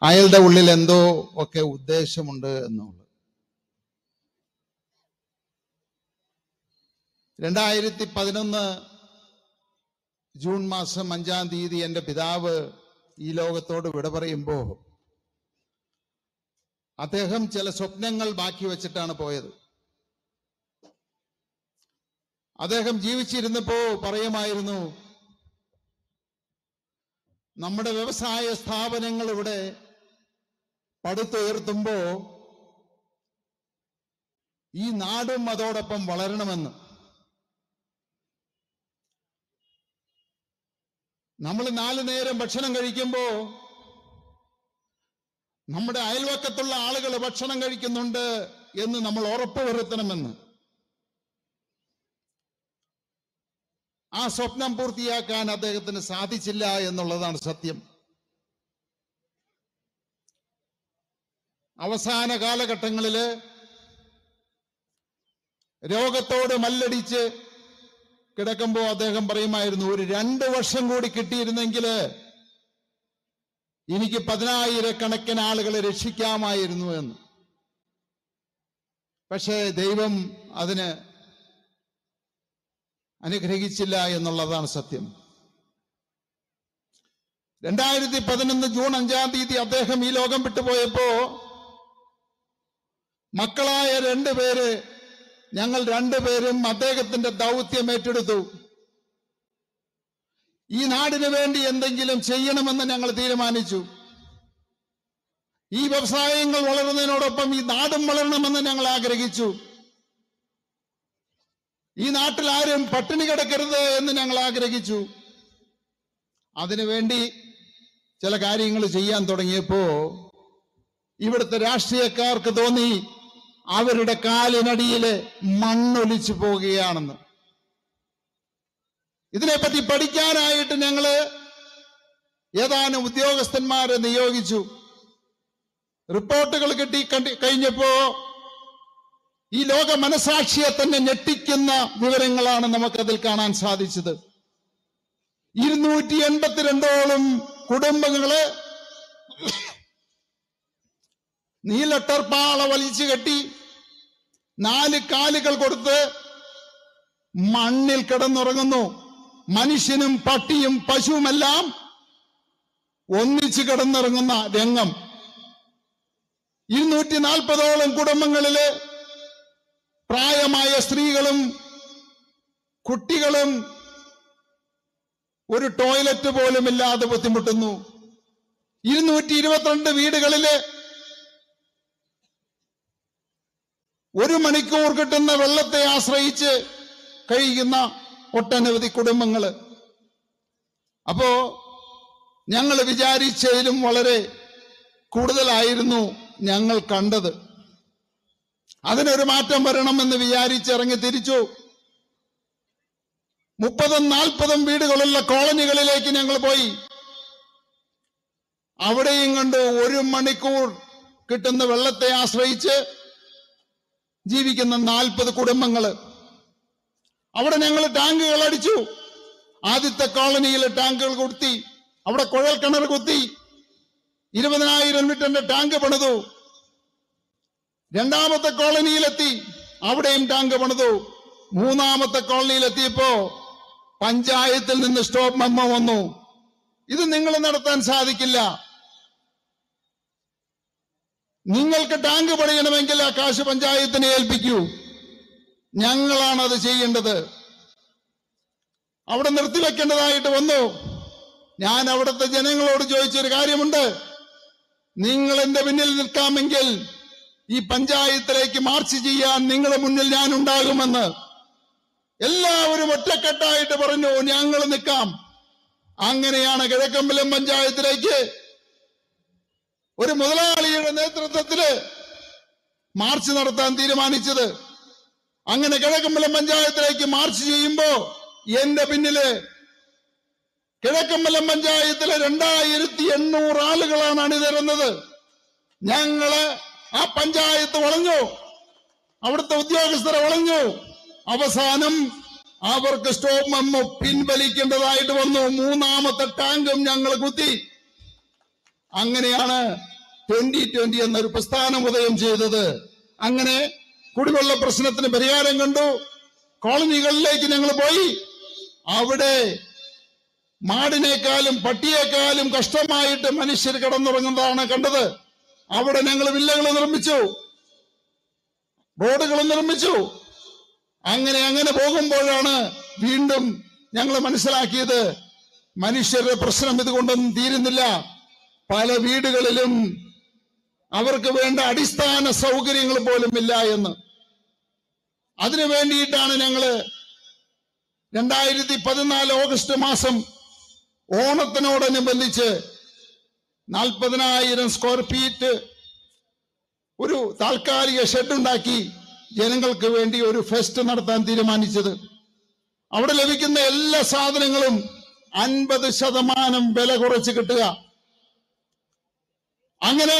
അയാളുടെ ഉള്ളിൽ എന്തോ ഒക്കെ ഉദ്ദേശമുണ്ട് എന്നുള്ളത് രണ്ടായിരത്തി പതിനൊന്ന് ജൂൺ മാസം അഞ്ചാം തീയതി എൻ്റെ പിതാവ് ഈ ലോകത്തോട് വിട പറയുമ്പോ അദ്ദേഹം ചില സ്വപ്നങ്ങൾ ബാക്കി വെച്ചിട്ടാണ് പോയത് അദ്ദേഹം ജീവിച്ചിരുന്നപ്പോ പറയുമായിരുന്നു നമ്മുടെ വ്യവസായ സ്ഥാപനങ്ങൾ ഇവിടെ പടുത്തുയർത്തുമ്പോ ഈ നാടും അതോടൊപ്പം വളരണമെന്ന് നമ്മൾ നാലു നേരം ഭക്ഷണം കഴിക്കുമ്പോ നമ്മുടെ അയൽവക്കത്തുള്ള ആളുകൾ ഭക്ഷണം കഴിക്കുന്നുണ്ട് എന്ന് നമ്മൾ ഉറപ്പുവരുത്തണമെന്ന് ആ സ്വപ്നം പൂർത്തിയാക്കാൻ അദ്ദേഹത്തിന് സാധിച്ചില്ല എന്നുള്ളതാണ് സത്യം അവസാന കാലഘട്ടങ്ങളില് രോഗത്തോട് മല്ലടിച്ച് കിടക്കുമ്പോൾ അദ്ദേഹം പറയുമായിരുന്നു ഒരു രണ്ട് വർഷം കൂടി കിട്ടിയിരുന്നെങ്കിൽ എനിക്ക് പതിനായിരക്കണക്കിന് ആളുകളെ രക്ഷിക്കാമായിരുന്നു എന്ന് പക്ഷേ ദൈവം അതിന് അനുഗ്രഹിച്ചില്ല എന്നുള്ളതാണ് സത്യം രണ്ടായിരത്തി പതിനൊന്ന് ജൂൺ അഞ്ചാം തീയതി അദ്ദേഹം ഈ ലോകം വിട്ടുപോയപ്പോ മക്കളായ രണ്ടുപേര് ഞങ്ങൾ രണ്ടുപേരും അദ്ദേഹത്തിന്റെ ദൗത്യം ഏറ്റെടുത്തു ഈ നാടിന് വേണ്ടി എന്തെങ്കിലും ചെയ്യണമെന്ന് ഞങ്ങൾ തീരുമാനിച്ചു ഈ വ്യവസായങ്ങൾ വളരുന്നതിനോടൊപ്പം ഈ നാടും വളരണമെന്ന് ഞങ്ങൾ ആഗ്രഹിച്ചു ഈ നാട്ടിൽ ആരും പട്ടിണി കിടക്കരുത് എന്ന് ഞങ്ങൾ ആഗ്രഹിച്ചു അതിനുവേണ്ടി ചില കാര്യങ്ങൾ ചെയ്യാൻ തുടങ്ങിയപ്പോ ഇവിടുത്തെ രാഷ്ട്രീയക്കാർക്ക് തോന്നി അവരുടെ കാലിനടിയില് മണ്ണൊലിച്ചു പോവുകയാണെന്ന് ഇതിനെപ്പറ്റി പഠിക്കാനായിട്ട് ഞങ്ങള് ഏതാനും ഉദ്യോഗസ്ഥന്മാരെ നിയോഗിച്ചു റിപ്പോർട്ടുകൾ കിട്ടി കണ്ടി കഴിഞ്ഞപ്പോ ഈ ലോക മനസാക്ഷിയെ തന്നെ ഞെട്ടിക്കുന്ന വിവരങ്ങളാണ് നമുക്കതിൽ കാണാൻ സാധിച്ചത് ഇരുന്നൂറ്റി എൺപത്തിരണ്ടോളം കുടുംബങ്ങള് നീലട്ടർപ്പാള വലിച്ചു കെട്ടി നാല് കാലുകൾ കൊടുത്ത് മണ്ണിൽ കിടന്നുറങ്ങുന്നു മനുഷ്യനും പട്ടിയും പശുവുമെല്ലാം ഒന്നിച്ചു കിടന്നിറങ്ങുന്ന രംഗം ഇരുന്നൂറ്റി നാൽപ്പതോളം കുടുംബങ്ങളില് പ്രായമായ സ്ത്രീകളും കുട്ടികളും ഒരു ടോയ്ലറ്റ് പോലും ഇല്ലാതെ ബുദ്ധിമുട്ടുന്നു ഇരുന്നൂറ്റി ഇരുപത്തിരണ്ട് വീടുകളില് ഒരു മണിക്കൂർ കിട്ടുന്ന വെള്ളത്തെ ആശ്രയിച്ച് കഴിയുന്ന ഒട്ടനവധി കുടുംബങ്ങള് അപ്പോ ഞങ്ങൾ വിചാരിച്ചതിലും വളരെ കൂടുതലായിരുന്നു ഞങ്ങൾ കണ്ടത് അതിനൊരു മാറ്റം വരണമെന്ന് വിചാരിച്ചിറങ്ങി തിരിച്ചു മുപ്പതും നാൽപ്പതും വീടുകളുള്ള കോളനികളിലേക്ക് ഞങ്ങൾ പോയി അവിടെയും കണ്ട് ഒരു മണിക്കൂർ കിട്ടുന്ന വെള്ളത്തെ ആശ്രയിച്ച് ജീവിക്കുന്ന നാൽപ്പത് കുടുംബങ്ങള് അവിടെ ഞങ്ങൾ ടാങ്കുകൾ അടിച്ചു ആദ്യത്തെ കോളനിയിൽ ടാങ്കുകൾ കുത്തി അവിടെ കുഴൽ കിണർ കുത്തി ഇരുപതിനായിരം ലിറ്ററിന്റെ ടാങ്ക് പണിതു രണ്ടാമത്തെ കോളനിയിലെത്തി അവിടെയും ടാങ്ക് പണിതു മൂന്നാമത്തെ കോളനിയിലെത്തിയപ്പോ പഞ്ചായത്തിൽ നിന്ന് സ്റ്റോപ്പ് മെമ്മോ വന്നു ഇത് നിങ്ങൾ നടത്താൻ സാധിക്കില്ല നിങ്ങൾക്ക് ടാങ്ക് പണിയണമെങ്കിൽ ആ കാശ് പഞ്ചായത്തിനെ ഏൽപ്പിക്കൂ ഞങ്ങളാണ് അത് ചെയ്യേണ്ടത് അവിടെ നിർത്തിവെക്കേണ്ടതായിട്ട് വന്നു ഞാൻ അവിടുത്തെ ജനങ്ങളോട് ചോദിച്ചൊരു കാര്യമുണ്ട് നിങ്ങൾ എന്റെ പിന്നിൽ നിൽക്കാമെങ്കിൽ ഈ പഞ്ചായത്തിലേക്ക് മാർച്ച് ചെയ്യാൻ നിങ്ങളുടെ മുന്നിൽ ഞാൻ ഉണ്ടാകുമെന്ന് എല്ലാവരും ഒറ്റക്കെട്ടായിട്ട് പറഞ്ഞു ഞങ്ങൾ നിൽക്കാം അങ്ങനെയാണ് കിഴക്കമ്പലം പഞ്ചായത്തിലേക്ക് ഒരു മുതലാളിയുടെ നേതൃത്വത്തില് മാർച്ച് നടത്താൻ തീരുമാനിച്ചത് അങ്ങനെ കിഴക്കമ്പലം പഞ്ചായത്തിലേക്ക് മാർച്ച് ചെയ്യുമ്പോ എന്റെ പിന്നില് കിഴക്കമ്പലം പഞ്ചായത്തിലെ രണ്ടായിരത്തി എണ്ണൂറ് ആളുകളാണ് അണിനിരുന്നത് ഞങ്ങള് ആ പഞ്ചായത്ത് വളഞ്ഞു അവിടുത്തെ ഉദ്യോഗസ്ഥരെ വളഞ്ഞു അവസാനം അവർക്ക് സ്റ്റോപ്പ് മെമ്മോ പിൻവലിക്കേണ്ടതായിട്ട് വന്നു മൂന്നാമത്തെ ടാങ്കും ഞങ്ങൾ കുത്തി അങ്ങനെയാണ് ട്വന്റി ട്വന്റി എന്നൊരു പ്രസ്ഥാനം ഉദയം ചെയ്തത് അങ്ങനെ കുടിവെള്ള പ്രശ്നത്തിന് പരിഹാരം കണ്ടു കോളനികളിലേക്ക് ഞങ്ങൾ പോയി അവിടെ മാടിനേക്കാളും പട്ടിയേക്കാളും കഷ്ടമായിട്ട് മനുഷ്യർ കിടന്നുറങ്ങുന്നതാണ് കണ്ടത് അവിടെ ഞങ്ങൾ വില്ലകൾ നിർമ്മിച്ചു റോഡുകൾ നിർമ്മിച്ചു അങ്ങനെ അങ്ങനെ പോകുമ്പോഴാണ് വീണ്ടും ഞങ്ങൾ മനസ്സിലാക്കിയത് മനുഷ്യരുടെ പ്രശ്നം ഇതുകൊണ്ടൊന്നും തീരുന്നില്ല പല വീടുകളിലും അവർക്ക് വേണ്ട അടിസ്ഥാന സൗകര്യങ്ങൾ പോലും ഇല്ല എന്ന് അതിനു വേണ്ടിയിട്ടാണ് ഞങ്ങള് രണ്ടായിരത്തി പതിനാല് ഓഗസ്റ്റ് മാസം ഓണത്തിനോടനുബന്ധിച്ച് നാൽപ്പതിനായിരം സ്ക്വയർ ഫീറ്റ് ഒരു താൽക്കാലിക ഷെഡ് ഉണ്ടാക്കി ജനങ്ങൾക്ക് വേണ്ടി ഒരു ഫെസ്റ്റ് നടത്താൻ തീരുമാനിച്ചത് അവിടെ ലഭിക്കുന്ന എല്ലാ സാധനങ്ങളും അൻപത് ശതമാനം വില കുറച്ച് കിട്ടുക അങ്ങനെ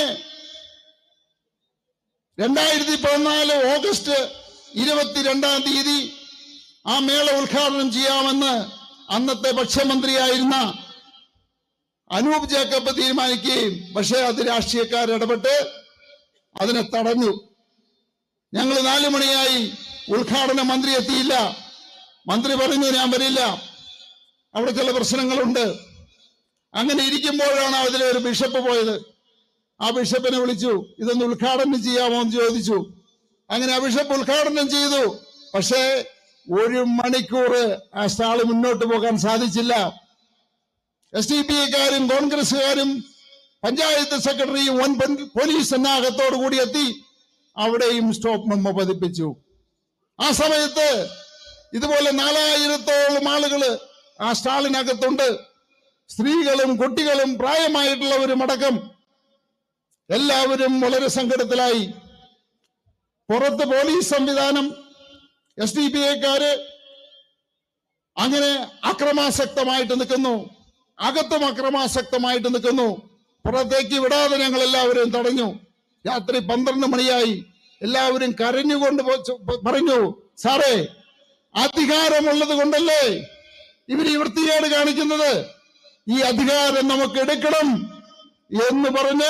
രണ്ടായിരത്തി പതിനാല് ഓഗസ്റ്റ് ഇരുപത്തിരണ്ടാം തീയതി ആ മേള ഉദ്ഘാടനം ചെയ്യാമെന്ന് അന്നത്തെ ഭക്ഷ്യമന്ത്രിയായിരുന്ന അനൂപ് ജേക്കബ് തീരുമാനിക്കുകയും പക്ഷേ അത് രാഷ്ട്രീയക്കാർ ഇടപെട്ട് അതിനെ തടഞ്ഞു ഞങ്ങൾ നാലു മണിയായി ഉദ്ഘാടന മന്ത്രി എത്തിയില്ല മന്ത്രി പറഞ്ഞു ഞാൻ വരില്ല അവിടെ ചില പ്രശ്നങ്ങളുണ്ട് അങ്ങനെ ഇരിക്കുമ്പോഴാണ് അതിലെ ഒരു ബിഷപ്പ് പോയത് ആ ബിഷപ്പിനെ വിളിച്ചു ഇതൊന്ന് ഉദ്ഘാടനം ചെയ്യാമോ എന്ന് ചോദിച്ചു അങ്ങനെ ആ ബിഷപ്പ് ഉദ്ഘാടനം ചെയ്തു പക്ഷേ ഒരു മണിക്കൂർ ആ സ്റ്റാള് മുന്നോട്ട് പോകാൻ സാധിച്ചില്ല എസ് ഡി പി ക്കാരും കോൺഗ്രസുകാരും പഞ്ചായത്ത് സെക്രട്ടറിയും വൻ പൻ- പോലീസ് സന്നാഹത്തോടു കൂടി എത്തി അവിടെയും സ്റ്റോപ്പ് മെമ്മോ പതിപ്പിച്ചു ആ സമയത്ത് ഇതുപോലെ നാലായിരത്തോളം ആളുകള് ആ സ്റ്റാളിനകത്തുണ്ട് സ്ത്രീകളും കുട്ടികളും പ്രായമായിട്ടുള്ളവരും അടക്കം എല്ലാവരും വളരെ സങ്കടത്തിലായി പുറത്ത് പോലീസ് സംവിധാനം എസ് ഡി പി ഐക്കാര് അങ്ങനെ അക്രമാസക്തമായിട്ട് നിൽക്കുന്നു അകത്തും അക്രമാസക്തമായിട്ട് നിൽക്കുന്നു പുറത്തേക്ക് വിടാതെ ഞങ്ങൾ എല്ലാവരും തടഞ്ഞു രാത്രി പന്ത്രണ്ട് മണിയായി എല്ലാവരും കരഞ്ഞുകൊണ്ട് പോ- ചു- പ- പറഞ്ഞു സാറേ അധികാരമുള്ളത് കൊണ്ടല്ലേ ഇവർ ഈ വൃത്തികേട് കാണിക്കുന്നത് ഈ അധികാരം നമുക്ക് എടുക്കണം എന്ന് പറഞ്ഞ്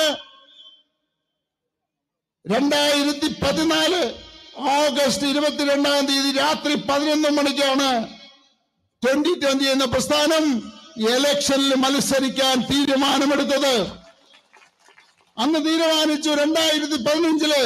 രണ്ടായിരത്തി പതിനാല് ഓഗസ്റ്റ് ഇരുപത്തിരണ്ടാം തീയതി രാത്രി പതിനൊന്ന് മണിക്കാണ് ട്വന്റി ട്വന്റി എന്ന പ്രസ്ഥാനം ഇലക്ഷനിൽ മത്സരിക്കാൻ തീരുമാനമെടുത്തത് അന്ന് തീരുമാനിച്ചു രണ്ടായിരത്തി പതിനഞ്ചില്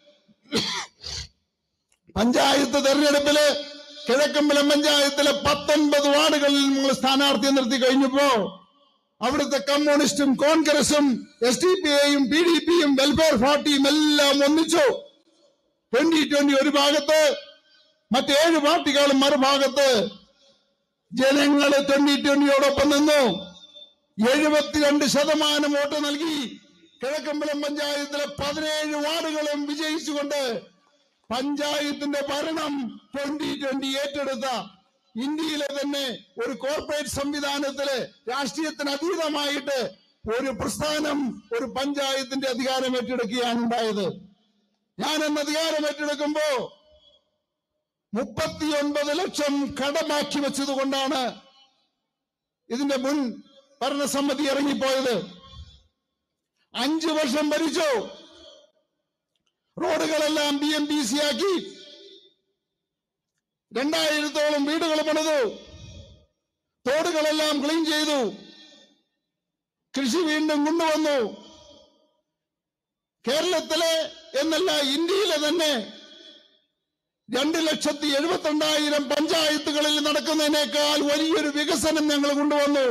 പഞ്ചായത്ത് തെരഞ്ഞെടുപ്പില് കിഴക്കമ്പലം പഞ്ചായത്തിലെ പത്തൊൻപത് വാർഡുകളിൽ നമ്മൾ സ്ഥാനാർത്ഥിയെ നിർത്തി കഴിഞ്ഞപ്പോ അവിടുത്തെ കമ്മ്യൂണിസ്റ്റും കോൺഗ്രസും എസ് ഡി പി ഐയും പി ഡി പിയും വെൽഫെയർ പാർട്ടിയും എല്ലാം ഒന്നിച്ചു ട്വന്റി ട്വന്റി ഒരു ഭാഗത്ത് മറ്റേഴ് പാർട്ടികളും മറുഭാഗത്ത് ജനങ്ങള് ട്വന്റി ട്വന്റിയോടൊപ്പം നിന്നു എഴുപത്തിരണ്ട് ശതമാനം വോട്ട് നൽകി കിഴക്കമ്പലം പഞ്ചായത്തിലെ പതിനേഴ് വാർഡുകളും വിജയിച്ചുകൊണ്ട് പഞ്ചായത്തിന്റെ ഭരണം ട്വന്റി ട്വന്റി ഏറ്റെടുത്ത ഇന്ത്യയിലെ തന്നെ ഒരു കോർപ്പറേറ്റ് സംവിധാനത്തില് രാഷ്ട്രീയത്തിന് അതീതമായിട്ട് ഒരു പ്രസ്ഥാനം ഒരു പഞ്ചായത്തിന്റെ അധികാരം ഏറ്റെടുക്കുകയാണ് ഉണ്ടായത് ഞാൻ എന്ന അധികാരം ഏറ്റെടുക്കുമ്പോ മുപ്പത്തിയൊൻപത് ലക്ഷം കടമാക്കി വെച്ചത് കൊണ്ടാണ് ഇതിന്റെ മുൻ ഭരണസമിതി ഇറങ്ങിപ്പോയത് അഞ്ചു വർഷം ഭരിച്ചു റോഡുകളെല്ലാം ബി എം ബി സി ആക്കി രണ്ടായിരത്തോളം വീടുകൾ പണിതു തോടുകളെല്ലാം ക്ലീൻ ചെയ്തു കൃഷി വീണ്ടും കൊണ്ടുവന്നു കേരളത്തിലെ എന്നല്ല ഇന്ത്യയിലെ തന്നെ രണ്ട് ലക്ഷത്തി എഴുപത്തിരണ്ടായിരം പഞ്ചായത്തുകളിൽ നടക്കുന്നതിനേക്കാൾ വലിയൊരു വികസനം ഞങ്ങൾ കൊണ്ടുവന്നു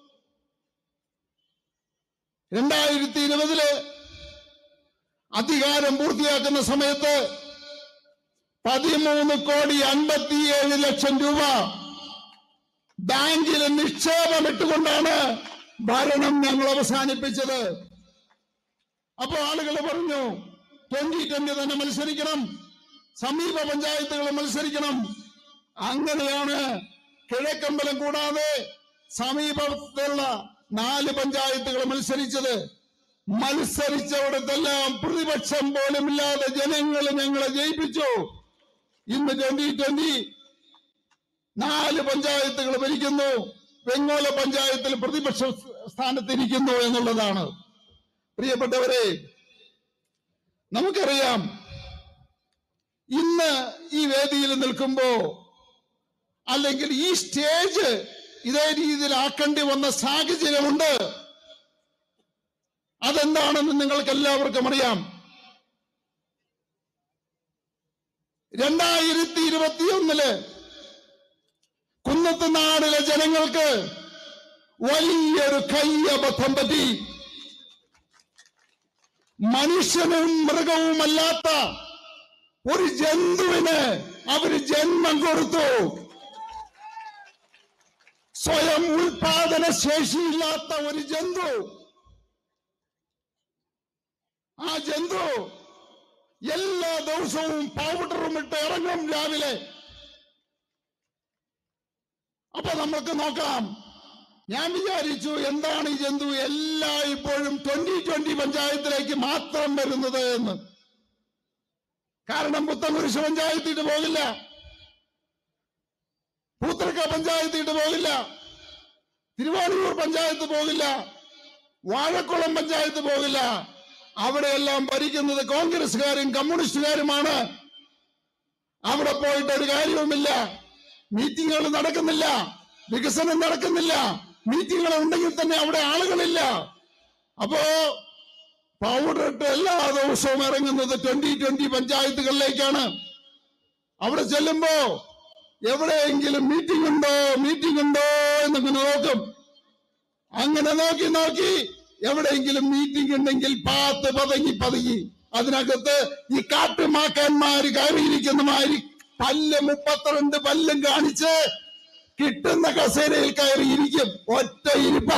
രണ്ടായിരത്തി ഇരുപതില് അധികാരം പൂർത്തിയാക്കുന്ന സമയത്ത് പതിമൂന്ന് കോടി അൻപത്തിയേഴ് ലക്ഷം രൂപ ബാങ്കിൽ നിക്ഷേപം ഇട്ടുകൊണ്ടാണ് ഭരണം ഞങ്ങൾ അവസാനിപ്പിച്ചത് അപ്പൊ ആളുകൾ പറഞ്ഞു ട്വന്റി ട്വന്റി തന്നെ മത്സരിക്കണം സമീപ പഞ്ചായത്തുകൾ മത്സരിക്കണം അങ്ങനെയാണ് കിഴക്കമ്പലം കൂടാതെ സമീപത്തുള്ള നാല് പഞ്ചായത്തുകൾ മത്സരിച്ചത് മത്സരിച്ചവിടത്തെല്ലാം പ്രതിപക്ഷം പോലും ഇല്ലാതെ ജനങ്ങൾ ഞങ്ങളെ ജയിപ്പിച്ചു ഇന്ന് ട്വന്റി ട്വന്റി നാല് പഞ്ചായത്തുകൾ ഭരിക്കുന്നു വെങ്ങോല പഞ്ചായത്തിൽ പ്രതിപക്ഷ സ്ഥാനത്തിരിക്കുന്നു എന്നുള്ളതാണ് പ്രിയപ്പെട്ടവരെ നമുക്കറിയാം ഇന്ന് ഈ വേദിയിൽ നിൽക്കുമ്പോ അല്ലെങ്കിൽ ഈ സ്റ്റേജ് ഇതേ രീതിയിൽ ആക്കേണ്ടി വന്ന സാഹചര്യമുണ്ട് അതെന്താണെന്ന് നിങ്ങൾക്ക് എല്ലാവർക്കും അറിയാം രണ്ടായിരത്തി ഇരുപത്തിയൊന്നില് കുന്നത്തുനാടിലെ ജനങ്ങൾക്ക് വലിയൊരു കയ്യബദ്ധം പറ്റി മനുഷ്യനും മൃഗവുമല്ലാത്ത ഒരു ജന്തുവിന് അവര് ജന്മം കൊടുത്തു സ്വയം ഉൽപാദന ശേഷിയില്ലാത്ത ഒരു ജന്തു ആ ജന്തു എല്ലാ ദിവസവും പൗഡറും ഇട്ട് ഇറങ്ങും രാവിലെ അപ്പൊ നമുക്ക് നോക്കാം ഞാൻ വിചാരിച്ചു എന്താണ് ഈ ജന്തു എല്ലാ ഇപ്പോഴും ട്വന്റി ട്വന്റി പഞ്ചായത്തിലേക്ക് മാത്രം വരുന്നത് എന്ന് കാരണം പുത്തൻകുരിശ് പഞ്ചായത്തിട്ട് പോകില്ല പൂത്തർക്ക പഞ്ചായത്തിട്ട് പോകില്ല തിരുവാണിയൂർ പഞ്ചായത്ത് പോകില്ല വാഴക്കുളം പഞ്ചായത്ത് പോകില്ല അവിടെയെല്ലാം ഭരിക്കുന്നത് കോൺഗ്രസ്സുകാരും കമ്മ്യൂണിസ്റ്റുകാരുമാണ് അവിടെ പോയിട്ട് ഒരു കാര്യവുമില്ല മീറ്റിങ്ങുകൾ നടക്കുന്നില്ല വികസനം നടക്കുന്നില്ല മീറ്റിങ്ങുകൾ ഉണ്ടെങ്കിൽ തന്നെ അവിടെ ആളുകളില്ല അപ്പോ പൗഡർ ഇട്ട് എല്ലാ ദിവസവും ഇറങ്ങുന്നത് ട്വന്റി ട്വന്റി പഞ്ചായത്തുകളിലേക്കാണ് അവിടെ ചെല്ലുമ്പോ എവിടെയെങ്കിലും മീറ്റിംഗ് ഉണ്ടോ മീറ്റിംഗ് ഉണ്ടോ എന്നിങ്ങനെ നോക്കും അങ്ങനെ നോക്കി നോക്കി എവിടെയെങ്കിലും മീറ്റിംഗ് ഉണ്ടെങ്കിൽ പാത്ത് പതങ്ങി പതുങ്ങി അതിനകത്ത് ഈ കാട്ടുമാക്കാന്മാര് കയറിയിരിക്കുന്ന മാതിരി പല്ല് മുപ്പത്തിരണ്ട് പല്ലും കാണിച്ച് കിട്ടുന്ന കസേരയിൽ കയറി ഇരിക്കും ഒറ്റ ഇരിപ്പ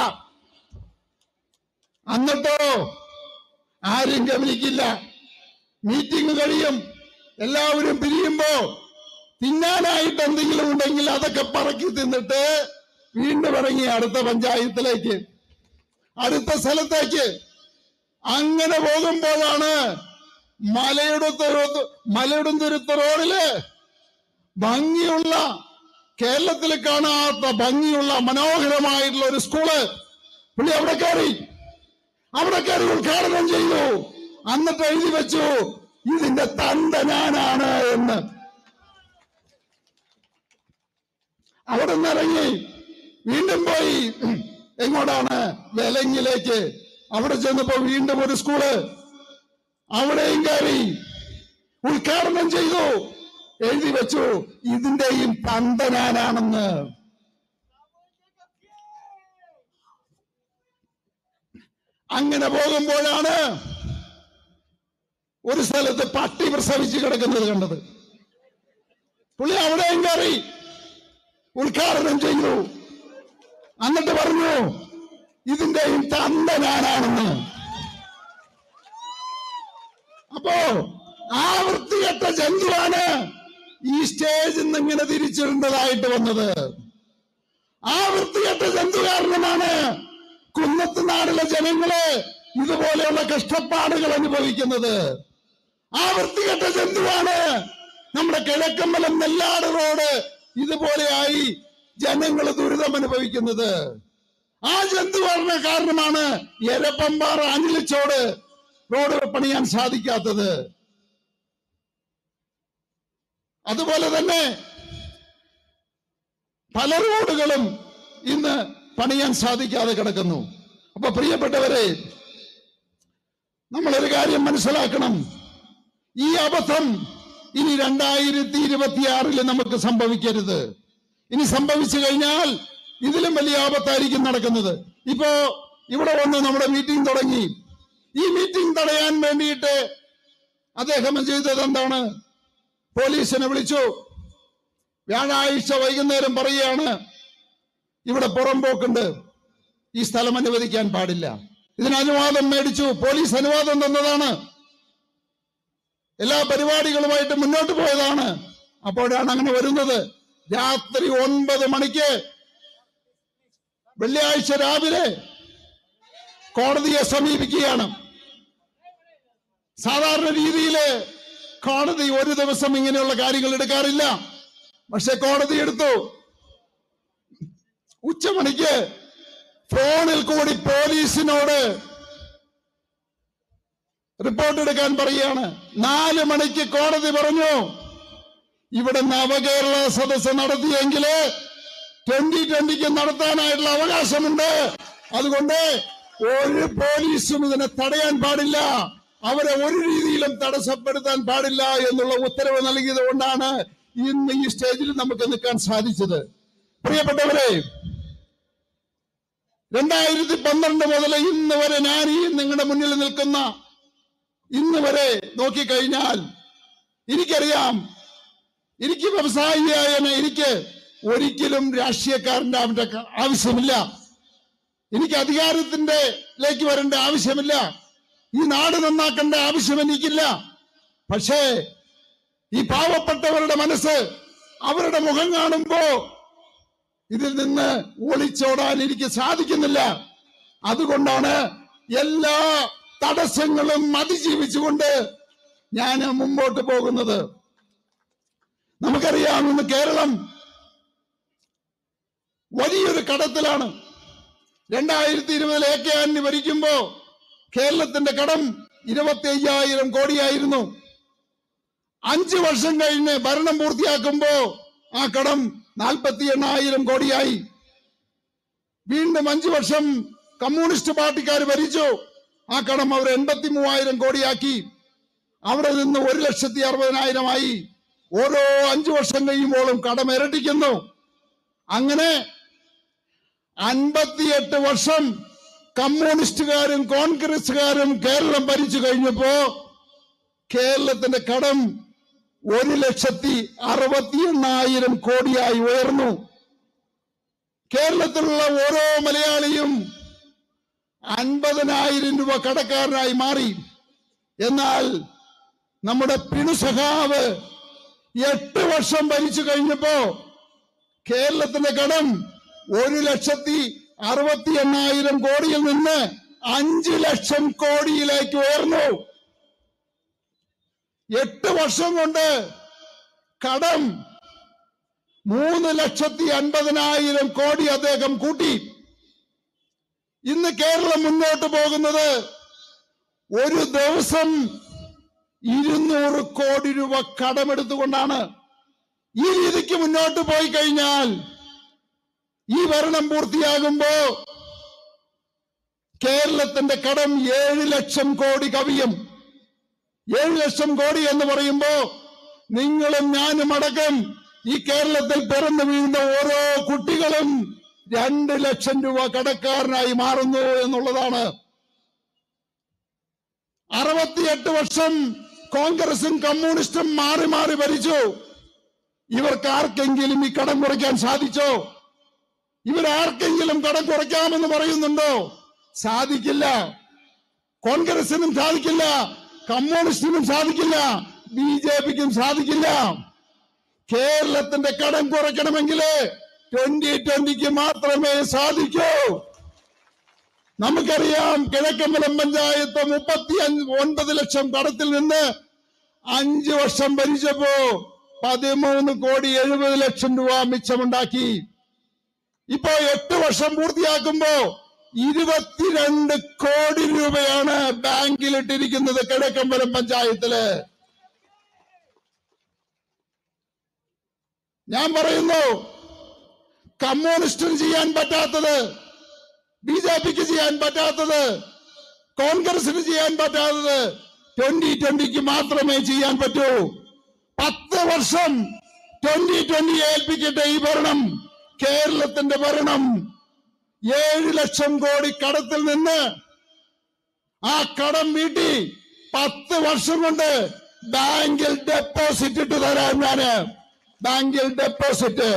എന്നിട്ടോ ആരും ഗമനിക്കില്ല മീറ്റിംഗ് കഴിയും എല്ലാവരും പിരിയുമ്പോ തിന്നാനായിട്ട് എന്തെങ്കിലും ഉണ്ടെങ്കിൽ അതൊക്കെ പറക്കി തിന്നിട്ട് വീണ്ടും ഇറങ്ങി അടുത്ത പഞ്ചായത്തിലേക്ക് അടുത്ത സ്ഥലത്തേക്ക് അങ്ങനെ പോകുമ്പോഴാണ് മലയുടെ തുരുത്ത് മലയുടെ തുരുത്ത് റോഡില് ഭംഗിയുള്ള കേരളത്തിൽ കാണാത്ത ഭംഗിയുള്ള മനോഹരമായിട്ടുള്ള ഒരു സ്കൂള് പുള്ളി അവിടെ കയറി അവിടെ കയറി ഉദ്ഘാടനം ചെയ്തു എന്നിട്ട് എഴുതി വെച്ചു ഇതിന്റെ തന്ത ഞാനാണ് എന്ന് അവിടെ നിന്ന് ഇറങ്ങി വീണ്ടും പോയി എങ്ങോട്ടാണ് വെലങ്ങിലേക്ക് അവിടെ ചെന്നപ്പോ വീണ്ടും ഒരു സ്കൂള് അവിടെയും കയറി ഉദ്ഘാടനം ചെയ്തു എഴുതി വെച്ചു ഇതിന്റെയും തന്ത ഞാനാണെന്ന് അങ്ങനെ പോകുമ്പോഴാണ് ഒരു സ്ഥലത്ത് പട്ടി പ്രസവിച്ച് കിടക്കുന്നത് കണ്ടത് പുള്ളി അവിടെയും കയറി ഉദ്ഘാടനം ചെയ്തു എന്നിട്ട് പറഞ്ഞു ഇതിന്റെയും തന്ത ഞാനാണെന്ന് അപ്പോ ആ വൃത്തികെട്ട ജന്തുവാണ് ഈ സ്റ്റേജിൽ നിന്ന് ഇങ്ങനെ തിരിച്ചിടേണ്ടതായിട്ട് വന്നത് ആ വൃത്തികെട്ട ജന്തു കാരണമാണ് കുന്നത്ത് നാടിലെ ജനങ്ങള് ഇതുപോലെയുള്ള കഷ്ടപ്പാടുകൾ അനുഭവിക്കുന്നത് ആ വൃത്തികെട്ട ജന്തുവാണ് നമ്മുടെ കിഴക്കമ്പലം നെല്ലാട് റോഡ് ഇതുപോലെയായി ജനങ്ങൾ ദുരിതം അനുഭവിക്കുന്നത് ആ ജന്തു പറഞ്ഞ കാരണമാണ് എരപ്പമ്പാറ അനിലിച്ചോട് റോഡ് പണിയാൻ സാധിക്കാത്തത് അതുപോലെ തന്നെ പല റോഡുകളും ഇന്ന് പണിയാൻ സാധിക്കാതെ കിടക്കുന്നു അപ്പൊ പ്രിയപ്പെട്ടവരെ നമ്മളൊരു കാര്യം മനസ്സിലാക്കണം ഈ അബദ്ധം ഇനി രണ്ടായിരത്തി ഇരുപത്തിയാറില് നമുക്ക് സംഭവിക്കരുത് ഇനി സംഭവിച്ചു കഴിഞ്ഞാൽ ഇതിലും വലിയ ആപത്തായിരിക്കും നടക്കുന്നത് ഇപ്പോ ഇവിടെ വന്ന് നമ്മുടെ മീറ്റിംഗ് തുടങ്ങി ഈ മീറ്റിംഗ് തടയാൻ വേണ്ടിയിട്ട് അദ്ദേഹം ചെയ്തത് എന്താണ് പോലീസിനെ വിളിച്ചു വ്യാഴാഴ്ച വൈകുന്നേരം പറയുകയാണ് ഇവിടെ പുറംപോക്കുണ്ട് ഈ സ്ഥലം അനുവദിക്കാൻ പാടില്ല ഇതിന് അനുവാദം മേടിച്ചു പോലീസ് അനുവാദം തന്നതാണ് എല്ലാ പരിപാടികളുമായിട്ട് മുന്നോട്ട് പോയതാണ് അപ്പോഴാണ് അങ്ങനെ വരുന്നത് രാത്രി ഒൻപത് മണിക്ക് വെള്ളിയാഴ്ച രാവിലെ കോടതിയെ സമീപിക്കുകയാണ് സാധാരണ രീതിയില് കോടതി ഒരു ദിവസം ഇങ്ങനെയുള്ള കാര്യങ്ങൾ എടുക്കാറില്ല പക്ഷെ കോടതി എടുത്തു ഉച്ചമണിക്ക് ഫോണിൽ കൂടി പോലീസിനോട് റിപ്പോർട്ട് എടുക്കാൻ പറയുകയാണ് നാല് മണിക്ക് കോടതി പറഞ്ഞു ഇവിടെ നവകേരള സദസ്സ് നടത്തിയെങ്കില് ട്വന്റി ട്വന്റിക്ക് നടത്താനായിട്ടുള്ള അവകാശമുണ്ട് അതുകൊണ്ട് ഒരു പോലീസും ഇതിനെ തടയാൻ പാടില്ല അവരെ ഒരു രീതിയിലും തടസ്സപ്പെടുത്താൻ പാടില്ല എന്നുള്ള ഉത്തരവ് നൽകിയത് കൊണ്ടാണ് ഇന്ന് ഈ സ്റ്റേജിൽ നമുക്ക് നിൽക്കാൻ സാധിച്ചത് പ്രിയപ്പെട്ടവരെ രണ്ടായിരത്തി പന്ത്രണ്ട് മുതൽ ഇന്ന് വരെ ഞാൻ ഈ നിങ്ങളുടെ മുന്നിൽ നിൽക്കുന്ന ഇന്ന് വരെ നോക്കിക്കഴിഞ്ഞാൽ എനിക്കറിയാം എനിക്ക് വ്യവസായിയായ എനിക്ക് ഒരിക്കലും രാഷ്ട്രീയക്കാരന്റെ അവന്റെ ക- ആവശ്യമില്ല എനിക്ക് അധികാരത്തിന്റെ ലേക്ക് വരേണ്ട ആവശ്യമില്ല ഈ നാട് നന്നാക്കേണ്ട ആവശ്യം എനിക്കില്ല പക്ഷേ ഈ പാവപ്പെട്ടവരുടെ മനസ്സ് അവരുടെ മുഖം കാണുമ്പോ ഇതിൽ നിന്ന് ഒളിച്ചോടാൻ എനിക്ക് സാധിക്കുന്നില്ല അതുകൊണ്ടാണ് എല്ലാ തടസ്സങ്ങളും അതിജീവിച്ചുകൊണ്ട് ഞാൻ മുമ്പോട്ട് പോകുന്നത് നമുക്കറിയാം ഇന്ന് കേരളം വലിയൊരു കടത്തിലാണ് രണ്ടായിരത്തി ഇരുപതിൽ എ കെ ആന്റണി ഭരിക്കുമ്പോ കേരളത്തിന്റെ കടം ഇരുപത്തി അയ്യായിരം കോടിയായിരുന്നു അഞ്ചു വർഷം കഴിഞ്ഞ് ഭരണം പൂർത്തിയാക്കുമ്പോ ആ കടം നാൽപ്പത്തി എണ്ണായിരം കോടിയായി വീണ്ടും അഞ്ചു വർഷം കമ്മ്യൂണിസ്റ്റ് പാർട്ടിക്കാർ ഭരിച്ചു ആ കടം അവർ എൺപത്തി മൂവായിരം കോടിയാക്കി അവിടെ നിന്ന് ഒരു ലക്ഷത്തി അറുപതിനായിരമായി ഓരോ അഞ്ചു വർഷം കഴിയുമ്പോഴും കടം ഇരട്ടിക്കുന്നു അങ്ങനെ അൻപത്തിയെട്ട് വർഷം കമ്മ്യൂണിസ്റ്റുകാരും കോൺഗ്രസുകാരും കേരളം ഭരിച്ചു കഴിഞ്ഞപ്പോ കേരളത്തിന്റെ കടം ഒരു ലക്ഷത്തി അറുപത്തി എണ്ണായിരം കോടിയായി ഉയർന്നു കേരളത്തിലുള്ള ഓരോ മലയാളിയും അൻപതിനായിരം രൂപ കടക്കാരനായി മാറി എന്നാൽ നമ്മുടെ പിണുസഖാവ് എട്ട് വർഷം ഭരിച്ചു കഴിഞ്ഞപ്പോ കേരളത്തിന്റെ കടം ഒരു ലക്ഷത്തി അറുപത്തി എണ്ണായിരം കോടിയിൽ നിന്ന് അഞ്ച് ലക്ഷം കോടിയിലേക്ക് ഉയർന്നു എട്ട് വർഷം കൊണ്ട് കടം മൂന്ന് ലക്ഷത്തി അൻപതിനായിരം കോടി അദ്ദേഹം കൂട്ടി ഇന്ന് കേരളം മുന്നോട്ട് പോകുന്നത് ഒരു ദിവസം ഇരുന്നൂറ് കോടി രൂപ കടമെടുത്തുകൊണ്ടാണ് ഈ രീതിക്ക് മുന്നോട്ട് പോയി കഴിഞ്ഞാൽ ഈ ഭരണം പൂർത്തിയാകുമ്പോ കേരളത്തിന്റെ കടം ഏഴ് ലക്ഷം കോടി കവിയും ഏഴ് ലക്ഷം കോടി എന്ന് പറയുമ്പോ നിങ്ങളും ഞാനും അടക്കം ഈ കേരളത്തിൽ പിറന്നു വീഴുന്ന ഓരോ കുട്ടികളും രണ്ട് ലക്ഷം രൂപ കടക്കാരനായി മാറുന്നു എന്നുള്ളതാണ് അറുപത്തിയെട്ട് വർഷം കോൺഗ്രസും കമ്മ്യൂണിസ്റ്റും മാറി മാറി ഭരിച്ചു ഇവർക്ക് ആർക്കെങ്കിലും ഈ കടം കുറയ്ക്കാൻ സാധിച്ചോ ഇവരാർക്കെങ്കിലും കടം കുറയ്ക്കാമെന്ന് പറയുന്നുണ്ടോ സാധിക്കില്ല കോൺഗ്രസിനും സാധിക്കില്ല കമ്മ്യൂണിസ്റ്റിനും സാധിക്കില്ല ബി ജെ പിക്കും സാധിക്കില്ല കേരളത്തിന്റെ കടം കുറയ്ക്കണമെങ്കിൽ ട്വന്റി ട്വന്റിക്ക് മാത്രമേ സാധിക്കൂ നമുക്കറിയാം കിഴക്കമ്പലം പഞ്ചായത്ത് മുപ്പത്തി അഞ്ച് ഒൻപത് ലക്ഷം കടത്തിൽ നിന്ന് അഞ്ച് വർഷം ഭരിച്ചപ്പോ പതിമൂന്ന് കോടി എഴുപത് ലക്ഷം രൂപ മിച്ചമുണ്ടാക്കി ഇപ്പോ എട്ട് വർഷം പൂർത്തിയാക്കുമ്പോ ഇരുപത്തിരണ്ട് കോടി രൂപയാണ് ബാങ്കിലിട്ടിരിക്കുന്നത് കിഴക്കമ്പലം പഞ്ചായത്തില് ഞാൻ പറയുന്നു കമ്മ്യൂണിസ്റ്റിന് ചെയ്യാൻ പറ്റാത്തത് ബി ജെ പിക്ക് ചെയ്യാൻ പറ്റാത്തത് കോൺഗ്രസിന് ചെയ്യാൻ പറ്റാത്തത് ട്വന്റി ട്വന്റിക്ക് മാത്രമേ ചെയ്യാൻ പറ്റൂ പത്ത് വർഷം ട്വന്റി ട്വന്റി ഏൽപ്പിക്കട്ടെ ഈ ഭരണം കേരളത്തിന്റെ ഭരണം ഏഴ് ലക്ഷം കോടി കടത്തിൽ നിന്ന് ആ കടം വീട്ടി പത്ത് വർഷം കൊണ്ട് ബാങ്കിൽ ഡെപ്പോസിറ്റ് ഇട്ട് തരാം ഞാന് ബാങ്കിൽ ഡെപ്പോസിറ്റ്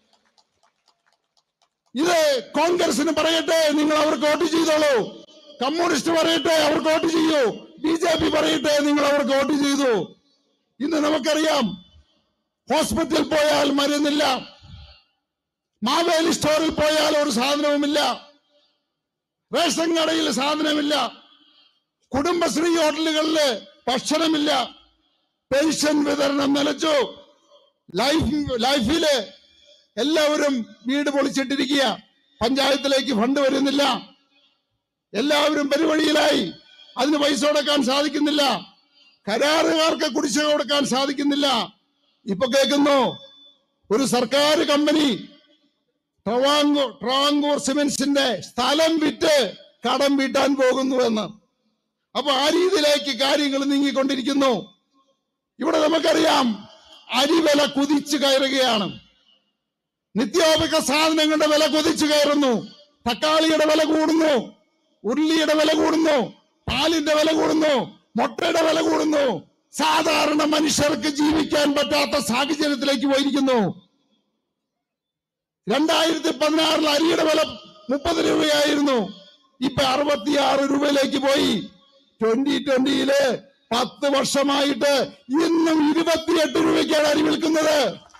ഇത് കോൺഗ്രസിന് പറയട്ടെ നിങ്ങൾ അവർക്ക് വോട്ട് ചെയ്തോളൂ കമ്മ്യൂണിസ്റ്റ് പറയട്ടെ അവർക്ക് വോട്ട് ചെയ്യൂ ബി ജെ പി പറയട്ടെ നിങ്ങൾ അവർക്ക് വോട്ട് ചെയ്തു ഇന്ന് നമുക്കറിയാം ഹോസ്പിറ്റലിൽ പോയാൽ മരുന്നില്ല മാവേലി സ്റ്റോറിൽ പോയാൽ ഒരു സാധനവുമില്ല റേഷൻ കടയിൽ സാധനമില്ല കുടുംബശ്രീ ഹോട്ടലുകളില് ഭക്ഷണമില്ല പെൻഷൻ വിതരണം നിലച്ചു ലൈഫ് ലൈഫില് എല്ലാവരും വീട് പൊളിച്ചിട്ടിരിക്കുക പഞ്ചായത്തിലേക്ക് ഫണ്ട് വരുന്നില്ല എല്ലാവരും പരിവഴിയിലായി അതിന് പൈസ കൊടുക്കാൻ സാധിക്കുന്നില്ല കരാറുകാർക്ക് കുടിശ്ശിക കൊടുക്കാൻ സാധിക്കുന്നില്ല ഇപ്പൊ കേൾക്കുന്നു ഒരു സർക്കാർ കമ്പനി ട്രവാങ്കൂർ ട്രാവങ്കൂർ സിമെന്റ്സിന്റെ സ്ഥലം വിറ്റ് കടം വീട്ടാൻ പോകുന്നു എന്ന് അപ്പൊ ആ രീതിയിലേക്ക് കാര്യങ്ങൾ നീങ്ങിക്കൊണ്ടിരിക്കുന്നു ഇവിടെ നമുക്കറിയാം അരിവില കുതിച്ചു കയറുകയാണ് നിത്യോപക സാധനങ്ങളുടെ വില കുതിച്ചു കയറുന്നു തക്കാളിയുടെ വില കൂടുന്നു ഉള്ളിയുടെ വില കൂടുന്നു പാലിന്റെ വില കൂടുന്നു മുട്ടയുടെ വില കൂടുന്നു സാധാരണ മനുഷ്യർക്ക് ജീവിക്കാൻ പറ്റാത്ത സാഹചര്യത്തിലേക്ക് പോയിരിക്കുന്നു രണ്ടായിരത്തി പതിനാറിൽ അരിയുടെ വില മുപ്പത് രൂപയായിരുന്നു ഇപ്പൊ അറുപത്തിയാറ് രൂപയിലേക്ക് പോയി ട്വന്റി ട്വന്റിയില് പത്ത് വർഷമായിട്ട് ഇന്നും ഇരുപത്തിയെട്ട് രൂപയ്ക്കാണ് അരി വിൽക്കുന്നത്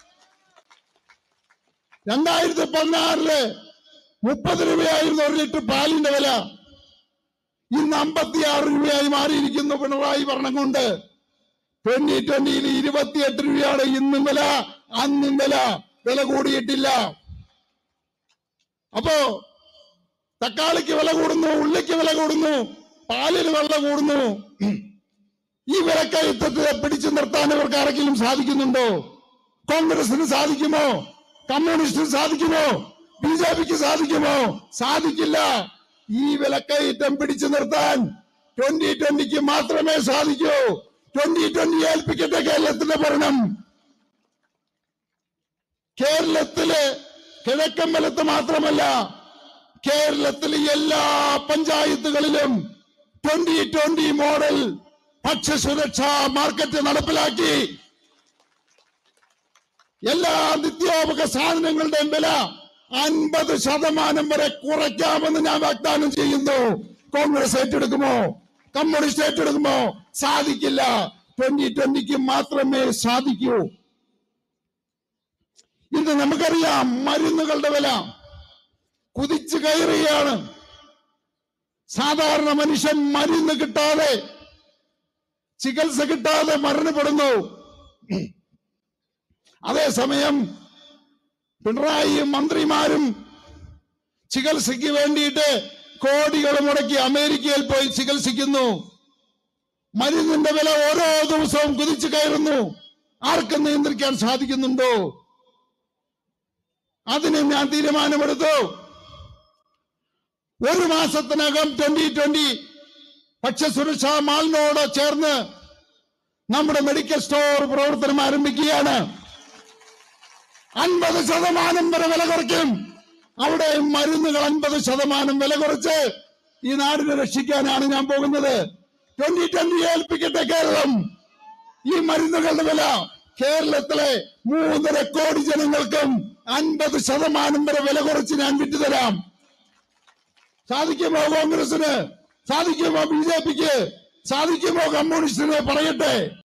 രണ്ടായിരത്തി പതിനാറില് മുപ്പത് രൂപയായിരുന്നു ഒരു ലിറ്റർ പാലിന്റെ വില ഇന്ന് അമ്പത്തിയാറ് രൂപയായി മാറിയിരിക്കുന്നു പിണറായി ഭരണം കൊണ്ട് ട്വന്റി ട്വന്റിയിൽ ഇരുപത്തിയെട്ട് രൂപയാണ് ഇന്നും വില അന്നും വില വില കൂടിയിട്ടില്ല അപ്പോ തക്കാളിക്ക് വില കൂടുന്നു ഉള്ളിക്ക് വില കൂടുന്നു പാലിന് വില കൂടുന്നു ഈ വിലക്കയറ്റത്തെ പിടിച്ചു നിർത്താൻ ഇവർക്ക് ആരെങ്കിലും സാധിക്കുന്നുണ്ടോ കോൺഗ്രസിന് സാധിക്കുമോ കമ്മ്യൂണിസ്റ്റിന് സാധിക്കുമോ ബി ജെ പിക്ക് സാധിക്കുമോ സാധിക്കില്ല ഈ വിലക്കയറ്റം പിടിച്ചു നിർത്താൻ ട്വന്റി ട്വന്റിക്ക് മാത്രമേ സാധിക്കൂ ട്വന്റി ട്വന്റി ഏൽപ്പിക്കട്ടെ കേരളത്തിന്റെ ഭരണം കേരളത്തില് കിഴക്കമ്പലത്ത് മാത്രമല്ല കേരളത്തിലെ എല്ലാ പഞ്ചായത്തുകളിലും ട്വന്റി ട്വന്റി മോഡൽ ഭക്ഷ്യസുരക്ഷാ മാർക്കറ്റ് നടപ്പിലാക്കി എല്ലാ നിത്യോപക സാധനങ്ങളുടെയും വില അൻപത് ശതമാനം വരെ കുറയ്ക്കാമെന്ന് ഞാൻ വാഗ്ദാനം ചെയ്യുന്നു കോൺഗ്രസ് ഏറ്റെടുക്കുമോ കമ്മ്യൂണിസ്റ്റ് ഏറ്റെടുക്കുമോ സാധിക്കില്ല ട്വന്റി ട്വന്റിക്ക് മാത്രമേ സാധിക്കൂ ഇത് നമുക്കറിയാം മരുന്നുകളുടെ വില കുതിച്ചു കയറുകയാണ് സാധാരണ മനുഷ്യൻ മരുന്ന് കിട്ടാതെ ചികിത്സ കിട്ടാതെ മരണപ്പെടുന്നു അതേസമയം പിണറായിയും മന്ത്രിമാരും ചികിത്സയ്ക്ക് വേണ്ടിയിട്ട് കോടികൾ മുടക്കി അമേരിക്കയിൽ പോയി ചികിത്സിക്കുന്നു മരുന്നിന്റെ വില ഓരോ ദിവസവും കുതിച്ചു കയറുന്നു ആർക്കും നിയന്ത്രിക്കാൻ സാധിക്കുന്നുണ്ടോ അതിന് ഞാൻ തീരുമാനമെടുത്തു ഒരു മാസത്തിനകം ട്വന്റി ട്വന്റി ഭക്ഷ്യസുരക്ഷാ മാളിനോട് ചേർന്ന് നമ്മുടെ മെഡിക്കൽ സ്റ്റോർ പ്രവർത്തനം ആരംഭിക്കുകയാണ് അൻപത് ശതമാനം വരെ വില കുറയ്ക്കും അവിടെ മരുന്നുകൾ അൻപത് ശതമാനം വില കുറച്ച് ഈ നാടിനെ രക്ഷിക്കാനാണ് ഞാൻ പോകുന്നത് ട്വന്റി ട്വന്റി ഏൽപ്പിക്കട്ടെ കേരളം ഈ മരുന്നുകളുടെ വില കേരളത്തിലെ മൂന്നര കോടി ജനങ്ങൾക്കും അൻപത് ശതമാനം വരെ വില കുറച്ച് ഞാൻ വിറ്റുതരാം സാധിക്കുമോ കോൺഗ്രസിന് സാധിക്കുമോ ബി ജെ പിക്ക് സാധിക്കുമോ കമ്മ്യൂണിസ്റ്റിന് പറയട്ടെ